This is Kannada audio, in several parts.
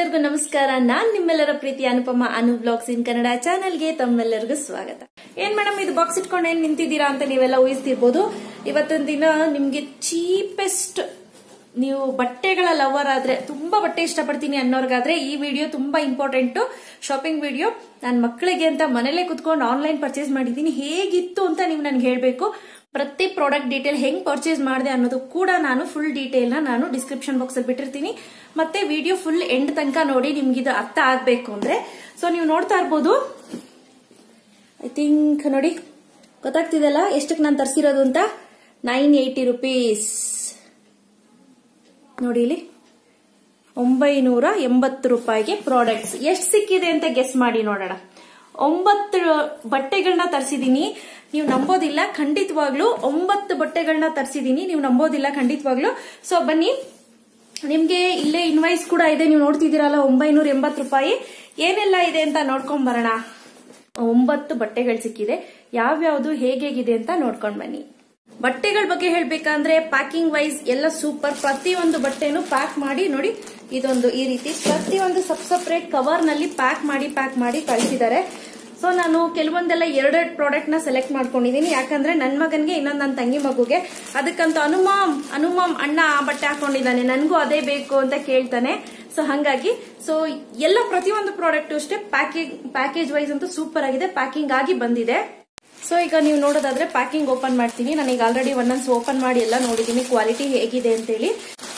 ಎಲ್ಲರಿಗೂ ನಮಸ್ಕಾರ ನಾನ್ ನಿಮ್ಮೆಲ್ಲರ ಪ್ರೀತಿ ಅನುಪಮ ಅನು ಬ್ಲಾಗ್ಸ್ ಇನ್ ಕನ್ನಡ ಚಾನೆಲ್ಗೆ ತಮ್ಮೆಲ್ಲರಿಗೂ ಸ್ವಾಗತ ಏನ್ ಮೇಡಮ್ ಇದು ಬಾಕ್ಸ್ ಇಟ್ಕೊಂಡು ಏನ್ ನಿಂತಿದ್ದೀರಾ ಅಂತ ನೀವೆಲ್ಲ ಊಹಿಸ್ತಿರ್ಬೋದು ಇವತ್ತಿನ ದಿನ ನಿಮ್ಗೆ ಚೀಪೆಸ್ಟ್ ನೀವು ಬಟ್ಟೆಗಳ ಲವರ್ ಆದ್ರೆ ತುಂಬಾ ಬಟ್ಟೆ ಇಷ್ಟಪಡ್ತೀನಿ ಅನ್ನೋರ್ಗಾದ್ರೆ ಈ ವಿಡಿಯೋ ತುಂಬಾ ಇಂಪಾರ್ಟೆಂಟ್ ಶಾಪಿಂಗ್ ವಿಡಿಯೋ ನನ್ನ ಮಕ್ಕಳಿಗೆ ಅಂತ ಮನೇಲೆ ಕುತ್ಕೊಂಡು ಆನ್ಲೈನ್ ಪರ್ಚೇಸ್ ಮಾಡಿದ್ದೀನಿ ಹೇಗಿತ್ತು ಅಂತ ನೀವು ನನ್ಗೆ ಹೇಳ್ಬೇಕು ಪ್ರತಿ ಪ್ರಾಡಕ್ಟ್ ಡೀಟೇಲ್ ಹೆಂಗ್ ಪರ್ಚೇಸ್ ಮಾಡಿದೆ ಅನ್ನೋದು ಕೂಡ ನಾನು ಫುಲ್ ಡೀಟೇಲ್ ನ ನಾನು ಡಿಸ್ಕ್ರಿಪ್ಷನ್ ಬಾಕ್ಸ್ ಅಲ್ಲಿ ಬಿಟ್ಟಿರ್ತೀನಿ ಮತ್ತೆ ವಿಡಿಯೋ ಫುಲ್ ಎಂಡ್ ತನಕ ನೋಡಿ ನಿಮ್ಗೆ ಇದು ಅರ್ಥ ಆಗ್ಬೇಕು ಅಂದ್ರೆ ಸೊ ನೀವು ನೋಡ್ತಾ ಇರ್ಬೋದು ಐ ಥಿಂಕ್ ನೋಡಿ ಗೊತ್ತಾಗ್ತಿದೆಲ್ಲ ಎಷ್ಟಕ್ಕೆ ನಾನು ತರಿಸಿರೋದು ಅಂತ ನೈನ್ ಏಯ್ಟಿ ರುಪೀಸ್ ನೋಡಿ ಇಲ್ಲಿ ಒಂಬೈನೂರ ಎಂಬತ್ತು ರೂಪಾಯಿಗೆ ಪ್ರಾಡಕ್ಟ್ಸ್ ಎಷ್ಟು ಸಿಕ್ಕಿದೆ ಅಂತ ಗೆಸ್ ಮಾಡಿ ನೋಡೋಣ ಒಂಬತ್ತು ಬಟ್ಟೆಗಳನ್ನ ತರಿಸಿದೀನಿ ನೀವು ನಂಬೋದಿಲ್ಲ ಖಂಡಿತವಾಗ್ಲೂ ಒಂಬತ್ತು ಬಟ್ಟೆಗಳನ್ನ ತರಿಸಿದೀನಿ ನೀವು ನಂಬೋದಿಲ್ಲ ಖಂಡಿತವಾಗ್ಲೂ ಸೊ ಬನ್ನಿ ನಿಮ್ಗೆ ಇಲ್ಲೇ ಇನ್ವಾಯ್ಸ್ ಕೂಡ ಇದೆ ನೀವು ನೋಡ್ತಿದ್ದೀರಲ್ಲ ಒಂಬೈನೂರ ಎಂಬತ್ತು ರೂಪಾಯಿ ಏನೆಲ್ಲ ಇದೆ ಅಂತ ನೋಡ್ಕೊಂಡ್ ಬರೋಣ ಒಂಬತ್ತು ಬಟ್ಟೆಗಳು ಸಿಕ್ಕಿದೆ ಯಾವ್ಯಾವ್ದು ಹೇಗೇಗಿದೆ ಅಂತ ನೋಡ್ಕೊಂಡ್ ಬನ್ನಿ ಬಟ್ಟೆಗಳ ಬಗ್ಗೆ ಹೇಳ್ಬೇಕಂದ್ರೆ ಪ್ಯಾಕಿಂಗ್ ವೈಸ್ ಎಲ್ಲ ಸೂಪರ್ ಪ್ರತಿಯೊಂದು ಬಟ್ಟೆನು ಪ್ಯಾಕ್ ಮಾಡಿ ನೋಡಿ ಇದೊಂದು ಈ ರೀತಿ ಪ್ರತಿಯೊಂದು ಸಬ್ ಸಪ್ರೇಟ್ ಕವರ್ ನಲ್ಲಿ ಪ್ಯಾಕ್ ಮಾಡಿ ಪ್ಯಾಕ್ ಮಾಡಿ ಕಳಿಸಿದ್ದಾರೆ ಸೊ ನಾನು ಕೆಲವೊಂದೆಲ್ಲ ಎರಡೆರಡು ಪ್ರಾಡಕ್ಟ್ ನ ಸೆಲೆಕ್ಟ್ ಮಾಡ್ಕೊಂಡಿದ್ದೀನಿ ಯಾಕಂದ್ರೆ ನನ್ನ ಮಗನ್ಗೆ ಇನ್ನೊಂದು ನನ್ನ ತಂಗಿ ಮಗುಗೆ ಅದಕ್ಕಂತ ಅನುಮಾಮ್ ಅನುಮಾಮ್ ಅಣ್ಣ ಆ ಬಟ್ಟೆ ಹಾಕೊಂಡಿದ್ದಾನೆ ನನಗೂ ಅದೇ ಬೇಕು ಅಂತ ಕೇಳ್ತಾನೆ ಸೊ ಹಂಗಾಗಿ ಸೊ ಎಲ್ಲ ಪ್ರತಿಯೊಂದು ಪ್ರಾಡಕ್ಟ್ ಅಷ್ಟೇ ಪ್ಯಾಕೇಜ್ ಪ್ಯಾಕೇಜ್ ವೈಸ್ ಅಂತೂ ಸೂಪರ್ ಆಗಿದೆ ಪ್ಯಾಕಿಂಗ್ ಆಗಿ ಬಂದಿದೆ ಸೊ ಈಗ ನೀವು ನೋಡೋದಾದ್ರೆ ಪ್ಯಾಕಿಂಗ್ ಓಪನ್ ಮಾಡ್ತೀನಿ ನಾನೀಗ ಆಲ್ರೆಡಿ ಒಂದೊಂದ್ಸ್ ಓಪನ್ ಮಾಡಿ ಎಲ್ಲ ನೋಡಿದೀನಿ ಕ್ವಾಲಿಟಿ ಹೇಗಿದೆ ಅಂತೇಳಿ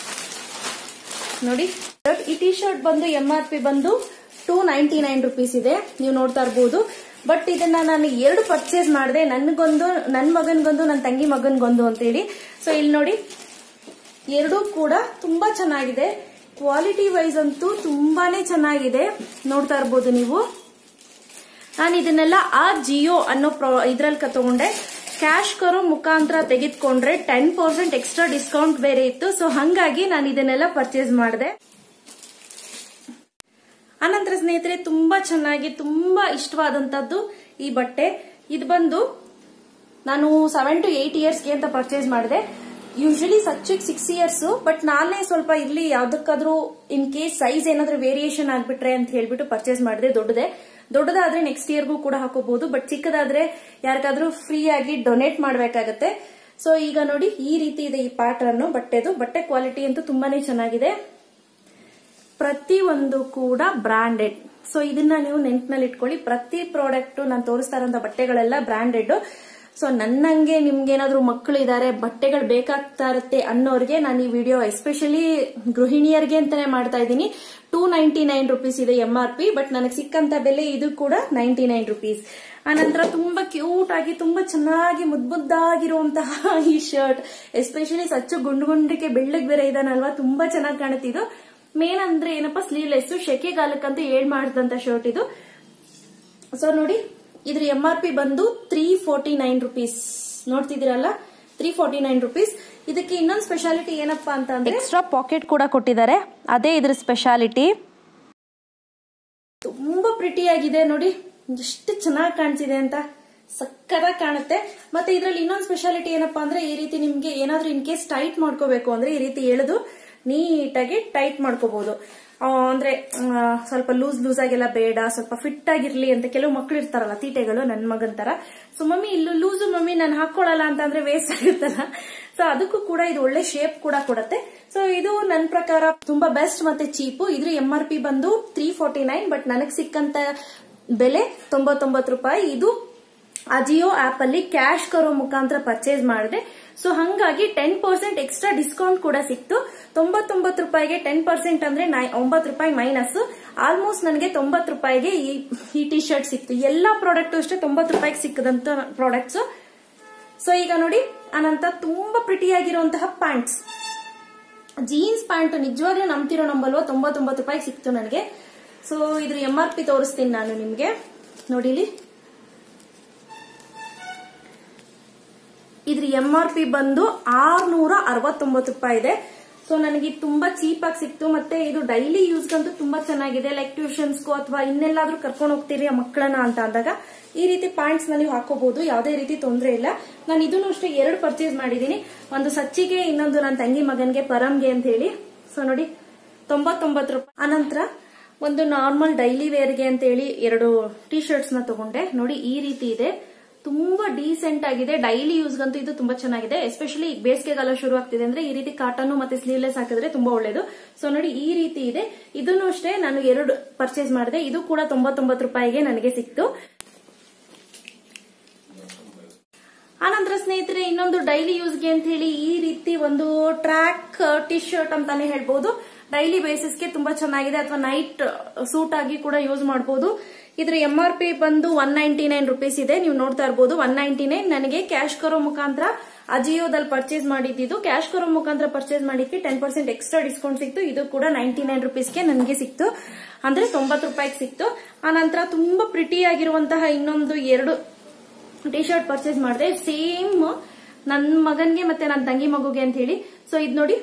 ನೋಡಿ ಈ ಟಿ ಶರ್ಟ್ ಬಂದು ಎಂ ಆರ್ ಪಿ ಬಂದು ಟೂ ನೈಂಟಿ ನೈನ್ ರುಪೀಸ್ ಇದೆ ನೀವು ನೋಡ್ತಾ ಇರ್ಬೋದು ಬಟ್ ಇದನ್ನ ನಾನು ಎರಡು ಪರ್ಚೇಸ್ ಮಾಡಿದೆ ನನ್ಗೊಂದು ನನ್ನ ಮಗನ್ಗೊಂದು ನನ್ನ ತಂಗಿ ಮಗನ್ಗೊಂದು ಅಂತೇಳಿ ಸೊ ಇಲ್ಲಿ ನೋಡಿ ಎರಡೂ ಕೂಡ ತುಂಬಾ ಚೆನ್ನಾಗಿದೆ ಕ್ವಾಲಿಟಿ ವೈಸ್ ಅಂತೂ ತುಂಬಾನೇ ಚೆನ್ನಾಗಿದೆ ನೋಡ್ತಾ ಇರ್ಬೋದು ನೀವು ನಾನು ಇದನ್ನೆಲ್ಲ ಆ ಜಿಯೋ ಅನ್ನೋ ಇದ್ರಲ್ಲಿ ತಗೊಂಡೆ ಕ್ಯಾಶ್ ಕರೋ ಮುಖಾಂತರ ತೆಗೆದುಕೊಂಡ್ರೆ ಟೆನ್ ಪರ್ಸೆಂಟ್ ಎಕ್ಸ್ಟ್ರಾ ಡಿಸ್ಕೌಂಟ್ ಬೇರೆ ಇತ್ತು ಸೊ ಹಂಗಾಗಿ ನಾನು ಇದನ್ನೆಲ್ಲ ಪರ್ಚೇಸ್ ಮಾಡಿದೆ ಅನಂತರ ಸ್ನೇಹಿತರೆ ತುಂಬಾ ಚೆನ್ನಾಗಿ ತುಂಬಾ ಇಷ್ಟವಾದಂತದ್ದು ಈ ಬಟ್ಟೆ ಇದು ಬಂದು ನಾನು ಸೆವೆನ್ ಟು ಏಟ್ ಇಯರ್ಸ್ಗೆ ಅಂತ ಪರ್ಚೇಸ್ ಮಾಡಿದೆ ಯೂಶಲಿ ಸಚ್ಚಿಗೆ ಸಿಕ್ಸ್ ಇಯರ್ಸ್ ಬಟ್ ನಾನೇ ಸ್ವಲ್ಪ ಇಲ್ಲಿ ಯಾವ್ದಕ್ಕಾದ್ರೂ ಇನ್ ಕೇಸ್ ಸೈಜ್ ಏನಾದ್ರೂ ವೇರಿಯೇಷನ್ ಆಗ್ಬಿಟ್ರೆ ಅಂತ ಹೇಳ್ಬಿಟ್ಟು ಪರ್ಚೇಸ್ ಮಾಡಿದೆ ದೊಡ್ಡದೆ ದೊಡ್ಡದಾದ್ರೆ ನೆಕ್ಸ್ಟ್ ಇಯರ್ಗೂ ಕೂಡ ಹಾಕೋಬಹುದು ಬಟ್ ಚಿಕ್ಕದಾದ್ರೆ ಯಾರಿಗಾದ್ರೂ ಫ್ರೀ ಆಗಿ ಡೊನೇಟ್ ಮಾಡ್ಬೇಕಾಗತ್ತೆ ಸೊ ಈಗ ನೋಡಿ ಈ ರೀತಿ ಇದೆ ಈ ಪ್ಯಾಟರ್ನ್ ಬಟ್ಟೆದು ಬಟ್ಟೆ ಕ್ವಾಲಿಟಿ ಅಂತೂ ತುಂಬಾನೇ ಚೆನ್ನಾಗಿದೆ ಪ್ರತಿ ಒಂದು ಕೂಡ ಬ್ರಾಂಡೆಡ್ ಸೊ ಇದನ್ನ ನೀವು ನೆನ್ಪಿನಲ್ಲಿ ಇಟ್ಕೊಳ್ಳಿ ಪ್ರತಿ ಪ್ರಾಡಕ್ಟ್ ನಾನು ತೋರಿಸ್ತಾ ಇರೋಂಥ ಬಟ್ಟೆಗಳೆಲ್ಲ ಬ್ರಾಂಡೆಡ್ ಸೊ ನನ್ನಂಗೆ ನಿಮ್ಗೇನಾದ್ರೂ ಮಕ್ಕಳು ಇದಾರೆ ಬಟ್ಟೆಗಳು ಬೇಕಾಗ್ತಾ ಇರುತ್ತೆ ಅನ್ನೋರಿಗೆ ನಾನು ಈ ವಿಡಿಯೋ ಎಸ್ಪೆಷಲಿ ಗೃಹಿಣಿಯರಿಗೆ ಅಂತಾನೆ ಮಾಡ್ತಾ ಇದ್ದೀನಿ ಟೂ ನೈಂಟಿ ನೈನ್ ರುಪೀಸ್ ಇದೆ ಎಂ ಆರ್ ಪಿ ಬಟ್ ನನಗೆ ಸಿಕ್ಕಂತ ಬೆಲೆ ಇದು ಕೂಡ ನೈಂಟಿ ನೈನ್ ರುಪೀಸ್ ಆನಂತರ ತುಂಬಾ ಕ್ಯೂಟ್ ಆಗಿ ತುಂಬಾ ಚೆನ್ನಾಗಿ ಮುದ್ದಾಗಿರುವಂತಹ ಈ ಶರ್ಟ್ ಎಸ್ಪೆಷಲಿ ಸಚ್ಚು ಗುಂಡು ಗುಂಡಿಗೆ ಬೆಳ್ಳಗ್ ಬೇರೆ ಇದಾನಲ್ವಾ ತುಂಬಾ ಚೆನ್ನಾಗಿ ಕಾಣುತ್ತಿದ್ದು ಮೇನ್ ಅಂದ್ರೆ ಏನಪ್ಪಾ ಸ್ಲೀವ್ಲೆಸ್ ಶೆಕೆಗಾಲಕ್ಕಂತ ಏಳ್ ಮಾಡಿದಂತ ಶರ್ಟ್ ಇದು ಸೊ ನೋಡಿ ಇದ್ರ ಎಂ ಆರ್ ಪಿ ಬಂದು ತ್ರೀ ಫೋರ್ಟಿ ನೈನ್ ರುಪೀಸ್ ನೋಡ್ತಿದ್ದೀರಲ್ಲ ತ್ರೀ ಫೋರ್ಟಿ ನೈನ್ ರುಪೀಸ್ ಇದಕ್ಕೆ ಇನ್ನೊಂದು ಸ್ಪೆಷಾಲಿಟಿ ಏನಪ್ಪಾ ಅಂತ ಅಂದ್ರೆ ಎಕ್ಸ್ಟ್ರಾ ಪಾಕೆಟ್ ಕೂಡ ಕೊಟ್ಟಿದ್ದಾರೆ ಅದೇ ಇದ್ರ ಸ್ಪೆಷಾಲಿಟಿ ತುಂಬಾ ಪ್ರಿಟಿಯಾಗಿದೆ ನೋಡಿ ಎಷ್ಟು ಚೆನ್ನಾಗಿ ಕಾಣಿಸಿದೆ ಅಂತ ಸಕ್ಕದಾಗಿ ಕಾಣುತ್ತೆ ಮತ್ತೆ ಇದ್ರಲ್ಲಿ ಇನ್ನೊಂದು ಸ್ಪೆಷಾಲಿಟಿ ಏನಪ್ಪಾ ಅಂದ್ರೆ ಈ ರೀತಿ ನಿಮ್ಗೆ ಏನಾದ್ರೂ ಇನ್ ಕೇಸ್ ಟೈಟ್ ಮಾಡ್ಕೋಬೇಕು ಅಂದ್ರೆ ಈ ರೀತಿ ಎಳೆದು ನೀಟಾಗಿ ಟೈಟ್ ಮಾಡ್ಕೋಬಹುದು ಅಂದ್ರೆ ಸ್ವಲ್ಪ ಲೂಸ್ ಲೂಸ್ ಆಗೆಲ್ಲ ಬೇಡ ಸ್ವಲ್ಪ ಫಿಟ್ ಆಗಿರ್ಲಿ ಅಂತ ಕೆಲವು ಮಕ್ಳು ಇರ್ತಾರಲ್ಲ ತೀಟೆಗಳು ನನ್ನ ಮಗನ್ ತರ ಸೊ ಮಮ್ಮಿ ಇಲ್ಲೂ ಲೂಸು ಮಮ್ಮಿ ನಾನು ಹಾಕೊಳ್ಳಲ್ಲ ಅಂತ ಅಂದ್ರೆ ವೇಸ್ಟ್ ಆಗುತ್ತಲ್ಲ ಸೊ ಅದಕ್ಕೂ ಕೂಡ ಇದು ಒಳ್ಳೆ ಶೇಪ್ ಕೂಡ ಕೊಡುತ್ತೆ ಸೊ ಇದು ನನ್ನ ಪ್ರಕಾರ ತುಂಬಾ ಬೆಸ್ಟ್ ಮತ್ತೆ ಚೀಪು ಇದ್ರ ಎಂ ಆರ್ ಪಿ ಬಂದು ತ್ರೀ ಫೋರ್ಟಿ ನೈನ್ ಬಟ್ ನನಗೆ ಸಿಕ್ಕಂತ ಬೆಲೆ ತೊಂಬತ್ತೊಂಬತ್ತು ರೂಪಾಯಿ ಇದು ಅಜಿಯೋ ಆಪ್ ಅಲ್ಲಿ ಕ್ಯಾಶ್ ಕರೋ ಮುಖಾಂತರ ಪರ್ಚೇಸ್ ಮಾಡಿದೆ ಸೊ ಹಂಗಾಗಿ ಟೆನ್ ಪರ್ಸೆಂಟ್ ಎಕ್ಸ್ಟ್ರಾ ಡಿಸ್ಕೌಂಟ್ ಕೂಡ ಸಿಕ್ತು ತೊಂಬತ್ತೊಂಬತ್ತು ರೂಪಾಯಿಗೆ ಟೆನ್ ಪರ್ಸೆಂಟ್ ಅಂದ್ರೆ ಒಂಬತ್ತು ರೂಪಾಯಿ ಮೈನಸ್ ಆಲ್ಮೋಸ್ಟ್ ನನಗೆ ತೊಂಬತ್ತು ರೂಪಾಯಿಗೆ ಈ ಟಿ ಶರ್ಟ್ ಸಿಕ್ತು ಎಲ್ಲಾ ಪ್ರಾಡಕ್ಟ್ ಅಷ್ಟೇ ತೊಂಬತ್ತು ರೂಪಾಯಿಗೆ ಸಿಕ್ಕದಂತ ಪ್ರಾಡಕ್ಟ್ಸ್ ಸೊ ಈಗ ನೋಡಿ ಅನಂತರ ತುಂಬಾ ಪ್ರಿಟಿಯಾಗಿರುವಂತಹ ಪ್ಯಾಂಟ್ಸ್ ಜೀನ್ಸ್ ಪ್ಯಾಂಟ್ ನಿಜವಾಗ್ಲೂ ನಂಬ್ತಿರೋ ನಂಬಲ್ವ ತೊಂಬತ್ತೊಂಬತ್ತು ರೂಪಾಯಿಗೆ ಸಿಕ್ತು ನನಗೆ ಸೊ ಇದ್ರ ಎಂ ಆರ್ ಪಿ ತೋರಿಸ್ತೀನಿ ನಾನು ನಿಮ್ಗೆ ನೋಡಿಲಿ ಇದ್ರ ಎಂ ಆರ್ ಪಿ ಬಂದು ಆರ್ನೂರ ಅರವತ್ತೊಂಬತ್ತು ರೂಪಾಯಿ ಇದೆ ಸೊ ನನಗೆ ತುಂಬಾ ಚೀಪ್ ಆಗಿ ಸಿಕ್ತು ಮತ್ತೆ ಇದು ಡೈಲಿ ಯೂಸ್ಗಂತೂ ತುಂಬಾ ಚೆನ್ನಾಗಿದೆ ಲೈಕ್ ಟ್ಯೂಷನ್ಸ್ಗೂ ಅಥವಾ ಇನ್ನೆಲ್ಲಾದ್ರೂ ಕರ್ಕೊಂಡು ಹೋಗ್ತೀರಿ ಆ ಮಕ್ಕಳನ್ನ ಅಂತ ಅಂದಾಗ ಈ ರೀತಿ ಪ್ಯಾಂಟ್ಸ್ ನ ನೀವು ಹಾಕೋಬಹುದು ಯಾವುದೇ ರೀತಿ ತೊಂದರೆ ಇಲ್ಲ ನಾನು ಇದನ್ನು ಅಷ್ಟೇ ಎರಡು ಪರ್ಚೇಸ್ ಮಾಡಿದೀನಿ ಒಂದು ಸಚ್ಚಿಗೆ ಇನ್ನೊಂದು ನನ್ನ ತಂಗಿ ಮಗನ್ಗೆ ಪರಂಗೆ ಅಂತ ಹೇಳಿ ಸೊ ನೋಡಿ ತೊಂಬತ್ತೊಂಬತ್ತು ರೂಪಾಯಿ ಅನಂತರ ಒಂದು ನಾರ್ಮಲ್ ಡೈಲಿ ವೇರ್ಗೆ ಅಂತ ಹೇಳಿ ಎರಡು ಟಿ ಶರ್ಟ್ಸ್ ನ ತಗೊಂಡೆ ನೋಡಿ ಈ ರೀತಿ ಇದೆ ತುಂಬಾ ಡೀಸೆಂಟ್ ಆಗಿದೆ ಡೈಲಿ ಯೂಸ್ಗಂತೂ ಇದು ತುಂಬಾ ಚೆನ್ನಾಗಿದೆ ಎಸ್ಪೆಷಲಿ ಈಗ ಬೇಸಿಗೆಗಾಲ ಶುರು ಆಗ್ತಿದೆ ಅಂದ್ರೆ ಈ ರೀತಿ ಕಾಟನ್ ಮತ್ತೆ ಸ್ಲೀವ್ಲೆಸ್ ಹಾಕಿದ್ರೆ ತುಂಬಾ ಒಳ್ಳೇದು ಸೊ ನೋಡಿ ಈ ರೀತಿ ಇದೆ ಇದನ್ನು ಅಷ್ಟೇ ನಾನು ಎರಡು ಪರ್ಚೇಸ್ ಮಾಡಿದೆ ಇದು ಕೂಡ ತೊಂಬತ್ತೊಂಬತ್ತು ರೂಪಾಯಿಗೆ ನನಗೆ ಸಿಕ್ತು ಆನಂತರ ಸ್ನೇಹಿತರೆ ಇನ್ನೊಂದು ಡೈಲಿ ಯೂಸ್ಗೆ ಅಂತ ಹೇಳಿ ಈ ರೀತಿ ಒಂದು ಟ್ರ್ಯಾಕ್ ಟಿ ಶರ್ಟ್ ಅಂತಾನೆ ಹೇಳ್ಬಹುದು ಡೈಲಿ ಬೇಸಿಸ್ಗೆ ತುಂಬಾ ಚೆನ್ನಾಗಿದೆ ಅಥವಾ ನೈಟ್ ಸೂಟ್ ಆಗಿ ಕೂಡ ಯೂಸ್ ಮಾಡಬಹುದು ಇದ್ರ ಎಂ ಆರ್ ಪಿ ಬಂದು ಒನ್ ನೈಂಟಿ ನೈನ್ ರುಪೀಸ್ ಇದೆ ನೀವು ನೋಡ್ತಾ ಇರಬಹುದು ಒನ್ ನೈಂಟಿ ನೈನ್ ನನಗೆ ಕ್ಯಾಶ್ ಕರೋ ಮುಖಾಂತರ ಅಜಿಯೋದಲ್ಲಿ ಪರ್ಚೇಸ್ ಮಾಡಿದ್ದು ಕ್ಯಾಶ್ ಕರೋ ಮುಖಾಂತರ ಪರ್ಚೇಸ್ ಮಾಡಿದ್ವಿ ಟೆನ್ ಪರ್ಸೆಂಟ್ ಎಕ್ಸ್ಟ್ರಾ ಡಿಸ್ಕೌಂಟ್ ಸಿಕ್ತು ಇದು ಕೂಡ ನೈಂಟಿ ನೈನ್ ರುಪೀಸ್ಗೆ ನನಗೆ ಸಿಕ್ತು ಅಂದ್ರೆ ತೊಂಬತ್ತು ರೂಪಾಯಿಗೆ ಸಿಕ್ತು ಆನಂತರ ತುಂಬಾ ಪ್ರಿಟಿ ಆಗಿರುವಂತಹ ಇನ್ನೊಂದು ಎರಡು ಟಿ ಶರ್ಟ್ ಪರ್ಚೇಸ್ ಮಾಡಿದೆ ಸೇಮ್ ನನ್ನ ಮಗನ್ಗೆ ಮತ್ತೆ ನನ್ನ ತಂಗಿ ಮಗುಗೆ ಅಂತ ಹೇಳಿ ಸೊ ಇದು ನೋಡಿ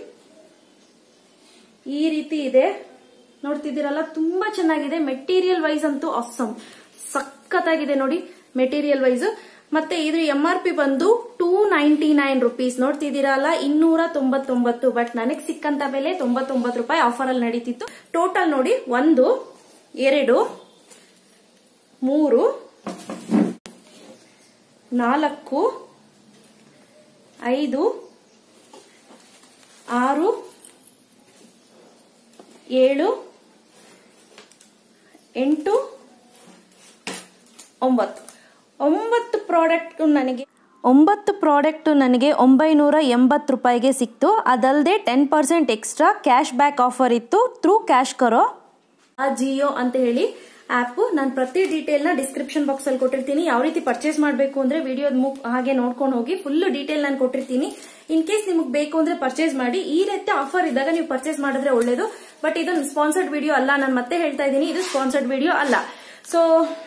ಈ ರೀತಿ ಇದೆ ನೋಡ್ತಿದ್ದೀರಲ್ಲ ತುಂಬಾ ಚೆನ್ನಾಗಿದೆ ಮೆಟೀರಿಯಲ್ ವೈಸ್ ಅಂತೂ ಅಸ್ಸಮ್ ಸಖತ್ತಾಗಿದೆ ನೋಡಿ ಮೆಟೀರಿಯಲ್ ವೈಸ್ ಮತ್ತೆ ಇದ್ರ ಎಂ ಆರ್ ಪಿ ಬಂದು ಟೂ ನೈಂಟಿ ನೈನ್ ರುಪೀಸ್ ನೋಡ್ತಿದ್ದೀರಲ್ಲ ಇನ್ನೂರ ತೊಂಬತ್ತೊಂಬತ್ತು ಬಟ್ ನನಗೆ ಸಿಕ್ಕಂತ ಬೆಲೆ ತೊಂಬತ್ತೊಂಬತ್ತು ರೂಪಾಯಿ ಆಫರ್ ಅಲ್ಲಿ ನಡೀತಿತ್ತು ಟೋಟಲ್ ನೋಡಿ ಒಂದು ಎರಡು ಮೂರು ನಾಲ್ಕು ಐದು ಆರು ಏಳು ಎಂಟು ಒಂಬತ್ತು ಒಂಬತ್ತು ಪ್ರಾಡಕ್ಟ್ ನನಗೆ ಒಂಬತ್ತು ಪ್ರಾಡಕ್ಟ್ ನನಗೆ ಒಂಬೈನೂರ ಎಂಬತ್ತು ರೂಪಾಯಿಗೆ ಸಿಕ್ತು ಅದಲ್ಲದೆ ten percent extra cash back offer ಇತ್ತು through CashKaro Ajio ಅಂತ ಹೇಳಿ ಆಪ್ ನಾನು ಪ್ರತಿ ಡೀಟೇಲ್ ನ ಡಿಸ್ಕ್ರಿಪ್ಷನ್ ಬಾಕ್ಸ್ ಅಲ್ಲಿ ಕೊಟ್ಟಿರ್ತೀನಿ ಯಾವ ರೀತಿ ಪರ್ಚೇಸ್ ಮಾಡಬೇಕು ಅಂದ್ರೆ ವಿಡಿಯೋ ಹಾಗೆ ನೋಡ್ಕೊಂಡು ಹೋಗಿ ಫುಲ್ ಡೀಟೇಲ್ ನಾನು ಕೊಟ್ಟಿರ್ತೀನಿ ಇನ್ ಕೇಸ್ ನಿಮಗೆ ಬೇಕು ಅಂದ್ರೆ ಪರ್ಚೇಸ್ ಮಾಡಿ ಈ ರೀತಿ ಆಫರ್ ಇದ್ದಾಗ ನೀವು ಪರ್ಚೇಸ್ ಮಾಡಿದ್ರೆ ಒಳ್ಳೇದು ಬಟ್ ಇದು ಸ್ಪಾನ್ಸರ್ಡ್ ವಿಡಿಯೋ ಅಲ್ಲ ನಾನು ಮತ್ತೆ ಹೇಳ್ತಾ ಇದ್ದೀನಿ ಇದು ಸ್ಪಾನ್ಸರ್ಡ್ ವಿಡಿಯೋ ಅಲ್ಲ ಸೊ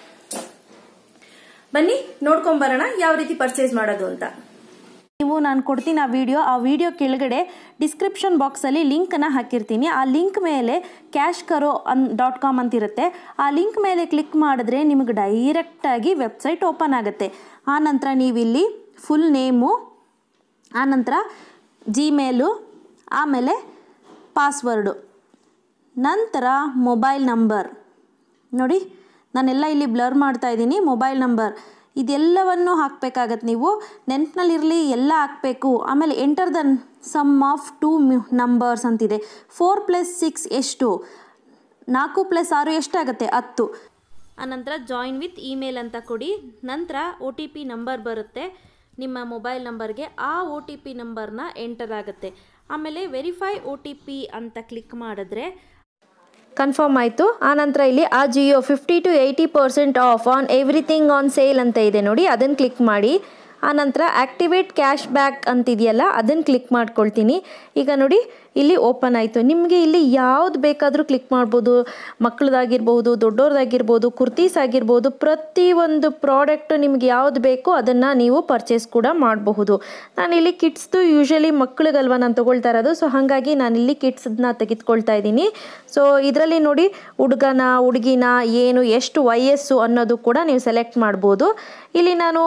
ಬನ್ನಿ ನೋಡ್ಕೊಂಡ್ ಬರೋಣ ಯಾವ ರೀತಿ ಪರ್ಚೇಸ್ ಮಾಡೋದು ಅಂತ ನೀವು ನಾನು ಕೊಡ್ತೀನಿ ಆ ವಿಡಿಯೋ ಆ ವಿಡಿಯೋ ಕೆಳಗಡೆ ಡಿಸ್ಕ್ರಿಪ್ಷನ್ ಬಾಕ್ಸಲ್ಲಿ ಲಿಂಕನ್ನು ಹಾಕಿರ್ತೀನಿ ಆ ಲಿಂಕ್ ಮೇಲೆ ಕ್ಯಾಶ್ ಕರೋ ಅನ್ ಡಾಟ್ ಕಾಮ್ ಅಂತಿರುತ್ತೆ ಆ ಲಿಂಕ್ ಮೇಲೆ ಕ್ಲಿಕ್ ಮಾಡಿದ್ರೆ ನಿಮಗೆ ಡೈರೆಕ್ಟಾಗಿ ವೆಬ್ಸೈಟ್ ಓಪನ್ ಆಗುತ್ತೆ ಆ ನಂತರ ನೀವಿಲ್ಲಿ ಫುಲ್ ನೇಮು ಆನಂತರ ಜಿಮೇಲು ಆಮೇಲೆ ಪಾಸ್ವರ್ಡು ನಂತರ ಮೊಬೈಲ್ ನಂಬರ್ ನೋಡಿ ನಾನೆಲ್ಲ ಇಲ್ಲಿ ಬ್ಲರ್ ಮಾಡ್ತಾ ಇದ್ದೀನಿ ಮೊಬೈಲ್ ನಂಬರ್ ಇದೆಲ್ಲವನ್ನು ಹಾಕಬೇಕಾಗತ್ತೆ ನೀವು ನೆನಪಿನಲ್ಲಿರಲಿ ಎಲ್ಲ ಹಾಕಬೇಕು ಆಮೇಲೆ enter the sum of two numbers ಅಂತಿದೆ ಫೋರ್ ಪ್ಲಸ್ ಸಿಕ್ಸ್ ಎಷ್ಟು ನಾಲ್ಕು ಪ್ಲಸ್ ಆರು ಎಷ್ಟಾಗುತ್ತೆ ಹತ್ತು ಆನಂತರ ಜಾಯಿನ್ ವಿತ್ ಇಮೇಲ್ ಅಂತ ಕೊಡಿ ನಂತರ ಒ ಟಿ ಪಿ ನಂಬರ್ ಬರುತ್ತೆ ನಿಮ್ಮ ಮೊಬೈಲ್ ನಂಬರ್ಗೆ ಆ ಒ ಟಿ ಪಿ ನಂಬರ್ನ ಎಂಟರ್ ಆಗುತ್ತೆ ಆಮೇಲೆ ವೆರಿಫೈ ಒ ಟಿ ಪಿ ಅಂತ ಕ್ಲಿಕ್ ಮಾಡಿದ್ರೆ ಕನ್ಫರ್ಮ್ ಆಯಿತು ಆನಂತರ ಇಲ್ಲಿ Ajio fifty to eighty percent off on everything on sale ಅಂತ ಇದೆ ನೋಡಿ ಅದನ್ನು ಕ್ಲಿಕ್ ಮಾಡಿ ಆನಂತರ ಆ್ಯಕ್ಟಿವೇಟ್ ಕ್ಯಾಶ್ ಬ್ಯಾಕ್ ಅಂತಿದೆಯಲ್ಲ ಅದನ್ನು ಕ್ಲಿಕ್ ಮಾಡ್ಕೊಳ್ತೀನಿ ಈಗ ನೋಡಿ ಇಲ್ಲಿ ಓಪನ್ ಆಯಿತು ನಿಮಗೆ ಇಲ್ಲಿ ಯಾವ್ದು ಬೇಕಾದರೂ ಕ್ಲಿಕ್ ಮಾಡ್ಬೋದು ಮಕ್ಕಳದಾಗಿರ್ಬೋದು ದೊಡ್ಡವ್ರದ್ದಾಗಿರ್ಬೋದು ಕುರ್ತೀಸ್ ಆಗಿರ್ಬೋದು ಪ್ರತಿಯೊಂದು ಪ್ರಾಡಕ್ಟು ನಿಮ್ಗೆ ಯಾವ್ದು ಬೇಕೋ ಅದನ್ನು ನೀವು ಪರ್ಚೇಸ್ ಕೂಡ ಮಾಡಬಹುದು ನಾನಿಲ್ಲಿ ಕಿಡ್ಸ್ದು ಯೂಶಲಿ ಮಕ್ಕಳಿಗಲ್ವ ನಾನು ತೊಗೊಳ್ತಾ ಇರೋದು ಸೊ ಹಾಗಾಗಿ ನಾನಿಲ್ಲಿ ಕಿಡ್ಸ್ದನ್ನ ತೆಗೆದುಕೊಳ್ತಾ ಇದ್ದೀನಿ ಸೊ ಇದರಲ್ಲಿ ನೋಡಿ ಹುಡುಗನ ಹುಡುಗಿನ ಏನು ಎಷ್ಟು ವಯಸ್ಸು ಅನ್ನೋದು ಕೂಡ ನೀವು ಸೆಲೆಕ್ಟ್ ಮಾಡ್ಬೋದು ಇಲ್ಲಿ ನಾನು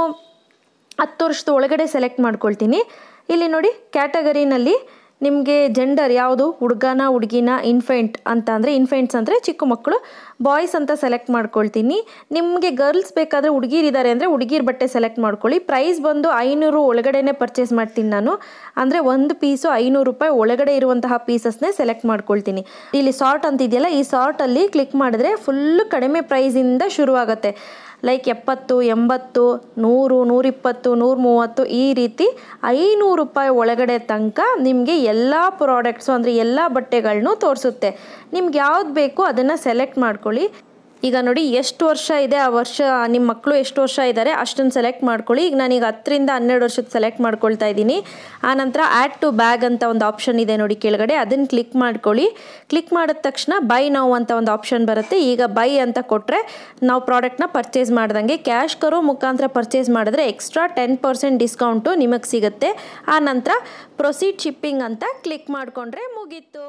ಹತ್ತು ವರ್ಷದ ಒಳಗಡೆ ಸೆಲೆಕ್ಟ್ ಮಾಡ್ಕೊಳ್ತೀನಿ ಇಲ್ಲಿ ನೋಡಿ ಕ್ಯಾಟಗರಿನಲ್ಲಿ ನಿಮಗೆ ಜೆಂಡರ್ ಯಾವುದು ಹುಡುಗನ ಹುಡುಗಿನ ಇನ್ಫೆಂಟ್ ಅಂತ ಅಂದರೆ ಇನ್ಫೆಂಟ್ಸ್ ಅಂದರೆ ಚಿಕ್ಕ ಮಕ್ಕಳು ಬಾಯ್ಸ್ ಅಂತ ಸೆಲೆಕ್ಟ್ ಮಾಡ್ಕೊಳ್ತೀನಿ ನಿಮಗೆ ಗರ್ಲ್ಸ್ ಬೇಕಾದರೆ ಹುಡುಗಿರಿದ್ದಾರೆ ಅಂದರೆ ಹುಡುಗಿರ್ ಬಟ್ಟೆ ಸೆಲೆಕ್ಟ್ ಮಾಡ್ಕೊಳ್ಳಿ ಪ್ರೈಸ್ ಬಂದು ಐನೂರು ಒಳಗಡೆನೆ ಪರ್ಚೇಸ್ ಮಾಡ್ತೀನಿ ನಾನು ಅಂದರೆ ಒಂದು ಪೀಸು ಐನೂರು ರೂಪಾಯಿ ಒಳಗಡೆ ಇರುವಂತಹ ಪೀಸಸ್ನೇ ಸೆಲೆಕ್ಟ್ ಮಾಡ್ಕೊಳ್ತೀನಿ ಇಲ್ಲಿ ಸಾರ್ಟ್ ಅಂತ ಇದೆಯಲ್ಲ ಈ ಸಾರ್ಟಲ್ಲಿ ಕ್ಲಿಕ್ ಮಾಡಿದ್ರೆ ಫುಲ್ ಕಡಿಮೆ ಪ್ರೈಸಿಂದ ಶುರುವಾಗುತ್ತೆ ಲೈಕ್ ಎಪ್ಪತ್ತು ಎಂಬತ್ತು ನೂರು ನೂರಿಪ್ಪತ್ತು ನೂರ ಮೂವತ್ತು ಈ ರೀತಿ ಐನೂರು ರೂಪಾಯಿ ಒಳಗಡೆ ತನಕ ನಿಮಗೆ ಎಲ್ಲ ಪ್ರಾಡಕ್ಟ್ಸು ಅಂದರೆ ಎಲ್ಲ ಬಟ್ಟೆಗಳನ್ನೂ ತೋರಿಸುತ್ತೆ ನಿಮ್ಗೆ ಯಾವ್ದು ಬೇಕೋ ಅದನ್ನು ಸೆಲೆಕ್ಟ್ ಮಾಡ್ಕೊಳ್ಳಿ ಈಗ ನೋಡಿ ಎಷ್ಟು ವರ್ಷ ಇದೆ ಆ ವರ್ಷ ನಿಮ್ಮ ಮಕ್ಕಳು ಎಷ್ಟು ವರ್ಷ ಇದ್ದಾರೆ ಅಷ್ಟನ್ನು ಸೆಲೆಕ್ಟ್ ಮಾಡ್ಕೊಳ್ಳಿ ಈಗ ನಾನೀಗ ಹತ್ತರಿಂದ ಹನ್ನೆರಡು ವರ್ಷದ ಸೆಲೆಕ್ಟ್ ಮಾಡ್ಕೊಳ್ತಾ ಇದ್ದೀನಿ ಆನಂತರ ಆ್ಯಡ್ ಟು ಬ್ಯಾಗ್ ಅಂತ ಒಂದು ಆಪ್ಷನ್ ಇದೆ ನೋಡಿ ಕೆಳಗಡೆ ಅದನ್ನು ಕ್ಲಿಕ್ ಮಾಡ್ಕೊಳ್ಳಿ ಕ್ಲಿಕ್ ಮಾಡಿದ ತಕ್ಷಣ ಬೈ ನಾವು ಅಂತ ಒಂದು ಆಪ್ಷನ್ ಬರುತ್ತೆ ಈಗ ಬೈ ಅಂತ ಕೊಟ್ಟರೆ ನಾವು ಪ್ರಾಡಕ್ಟ್ನ ಪರ್ಚೇಸ್ ಮಾಡ್ದಂಗೆ ಕ್ಯಾಶ್ ಕರೋ ಮುಖಾಂತರ ಪರ್ಚೇಸ್ ಮಾಡಿದ್ರೆ ಎಕ್ಸ್ಟ್ರಾ ಟೆನ್ ಪರ್ಸೆಂಟ್ ಡಿಸ್ಕೌಂಟು ನಿಮಗೆ ಸಿಗುತ್ತೆ ಆ ನಂತರ ಪ್ರೊಸೀಡ್ ಶಿಪ್ಪಿಂಗ್ ಅಂತ ಕ್ಲಿಕ್ ಮಾಡಿಕೊಂಡ್ರೆ ಮುಗೀತು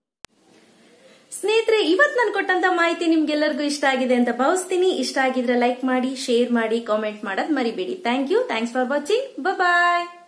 ಸ್ನೇಹಿತರೆ ಇವತ್ತು ನಾನು ಕೊಟ್ಟಂತ ಮಾಹಿತಿ ನಿಮ್ಗೆಲ್ಲರಿಗೂ ಇಷ್ಟ ಆಗಿದೆ ಅಂತ ಭಾವಿಸ್ತೀನಿ ಇಷ್ಟ ಆಗಿದ್ರೆ ಲೈಕ್ ಮಾಡಿ ಶೇರ್ ಮಾಡಿ ಕಾಮೆಂಟ್ ಮಾಡೋದ್ ಮರಿಬೇಡಿ thank you thanks for watching bye